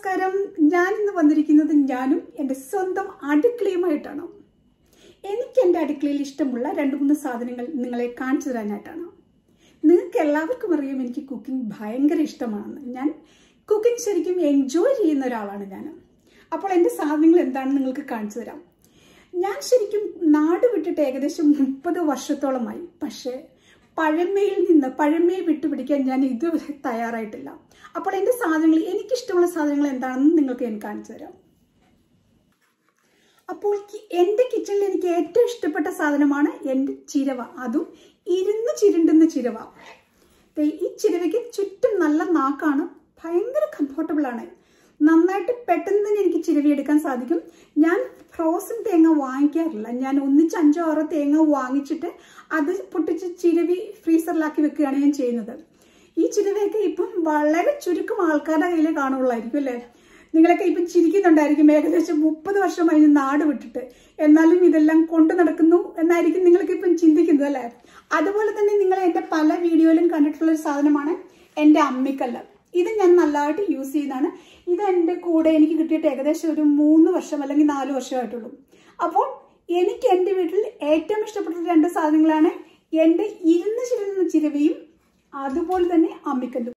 നമസ്കാരം ഞാൻ ഇന്ന് വന്നിരിക്കുന്നത് ഞാനും എൻ്റെ സ്വന്തം അടുക്കളയുമായിട്ടാണ് എനിക്ക് എൻ്റെ അടുക്കളയിൽ ഇഷ്ടമുള്ള രണ്ട് മൂന്ന് സാധനങ്ങൾ നിങ്ങളെ കാണിച്ചു തരാനായിട്ടാണ് നിങ്ങൾക്ക് എല്ലാവർക്കും അറിയാം എനിക്ക് കുക്കിംഗ് ഭയങ്കര ഇഷ്ടമാണെന്ന് ഞാൻ കുക്കിംഗ് ശരിക്കും എൻജോയ് ചെയ്യുന്ന ഒരാളാണ് ഞാൻ അപ്പോൾ എൻ്റെ സാധനങ്ങൾ എന്താണെന്ന് നിങ്ങൾക്ക് കാണിച്ചു തരാം ഞാൻ ശരിക്കും നാട് വിട്ടിട്ട് ഏകദേശം മുപ്പത് വർഷത്തോളമായി പക്ഷേ പഴമയിൽ നിന്ന് പഴമയെ വിട്ടുപിടിക്കാൻ ഞാൻ ഇതുവരെ തയ്യാറായിട്ടില്ല അപ്പോൾ എൻ്റെ സാധനങ്ങൾ എനിക്കിഷ്ടമുള്ള സാധനങ്ങൾ എന്താണെന്ന് നിങ്ങൾക്ക് ഞാൻ കാണിച്ചു തരാം അപ്പോൾ കി- എൻ്റെ കിച്ചണിൽ എനിക്ക് ഏറ്റവും ഇഷ്ടപ്പെട്ട സാധനമാണ് എൻ്റെ ചിരവ അതും ഇരുന്ന് ചിരുണ്ടുന്ന ചിരവ ദേ ഈ ചിരവയ്ക്ക് ചുറ്റും നല്ല നാക്കാണ് ഭയങ്കര കംഫർട്ടബിൾ ആണ് നന്നായിട്ട് പെട്ടെന്ന് തന്നെ എനിക്ക് ചിരവി എടുക്കാൻ സാധിക്കും ഞാൻ ഫ്രോസൺ തേങ്ങ വാങ്ങിക്കാറില്ല ഞാൻ ഒന്നിച്ച് അഞ്ചോ ആറോ തേങ്ങ വാങ്ങിച്ചിട്ട് അത് പൊട്ടിച്ച് ചിരവി ഫ്രീസറിലാക്കി വെക്കുകയാണ് ഞാൻ ചെയ്യുന്നത് ഈ ചിരവയൊക്കെ ഇപ്പം വളരെ ചുരുക്കം ആൾക്കാരുടെ കയ്യിലേ കാണുള്ളായിരിക്കും അല്ലേ നിങ്ങളൊക്കെ ഇപ്പം ചിരിക്കുന്നുണ്ടായിരിക്കും ഏകദേശം മുപ്പത് വർഷമായി ഞാൻ നാട് വിട്ടിട്ട് എന്നാലും ഇതെല്ലാം കൊണ്ടു നടക്കുന്നു എന്നായിരിക്കും നിങ്ങൾക്ക് ഇപ്പം ചിന്തിക്കുന്നത് അല്ലേ അതുപോലെ തന്നെ നിങ്ങൾ എൻ്റെ പല വീഡിയോയിലും കണ്ടിട്ടുള്ള ഒരു സാധനമാണ് എൻ്റെ അമ്മിക്കല്ല് ഇത് ഞാൻ നല്ലതായിട്ട് യൂസ് ചെയ്യുന്നതാണ് ഇത് എൻ്റെ കൂടെ എനിക്ക് കിട്ടിയിട്ട് ഏകദേശം ഒരു മൂന്ന് വർഷം അല്ലെങ്കിൽ നാല് വർഷമായിട്ടുള്ളൂ അപ്പോൾ എനിക്ക് എൻ്റെ വീട്ടിൽ ഏറ്റവും ഇഷ്ടപ്പെട്ട രണ്ട് സാധനങ്ങളാണ് എൻ്റെ ഇരുന്ന് ചിരുന്ന ചിരവിയും അതുപോലെ തന്നെ അമ്മിക്കല്ലും